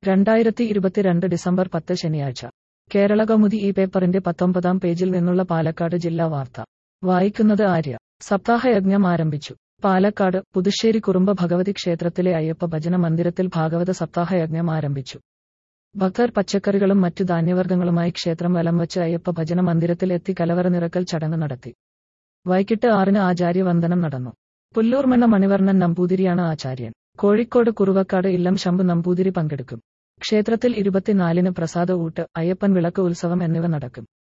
രണ്ടായിരത്തി ഇരുപത്തിരണ്ട് ഡിസംബർ പത്ത് ശനിയാഴ്ച കേരള കൗമുദി ഈ പേപ്പറിന്റെ പത്തൊമ്പതാം പേജിൽ നിന്നുള്ള പാലക്കാട് ജില്ലാ വാർത്ത വായിക്കുന്നത് ആര്യ സപ്താഹയജ്ഞം ആരംഭിച്ചു പാലക്കാട് പുതുശ്ശേരി കുറുമ്പ ഭഗവതി ക്ഷേത്രത്തിലെ അയ്യപ്പ ഭജന മന്ദിരത്തിൽ ഭാഗവത സപ്താഹയജ്ഞം ആരംഭിച്ചു ഭക്തർ പച്ചക്കറികളും മറ്റു ധാന്യവർഗ്ഗങ്ങളുമായി ക്ഷേത്രം വലം വച്ച് അയ്യപ്പ ഭജന മന്ദിരത്തിൽ എത്തി കലവറ നിറക്കൽ ചടങ്ങ് നടത്തി വൈകിട്ട് ആറിന് ആചാര്യവന്ദനം നടന്നു പുല്ലൂർമണ്ണ മണിവർണ്ണൻ നമ്പൂതിരിയാണ് ആചാര്യൻ കോഴിക്കോട് കുറുവക്കാട് ഇല്ലം ശംഭു നമ്പൂതിരി പങ്കെടുക്കും ക്ഷേത്രത്തിൽ ഇരുപത്തിനാലിന് പ്രസാദ ഊട്ട് അയ്യപ്പൻ വിളക്ക് ഉത്സവം എന്നിവ നടക്കും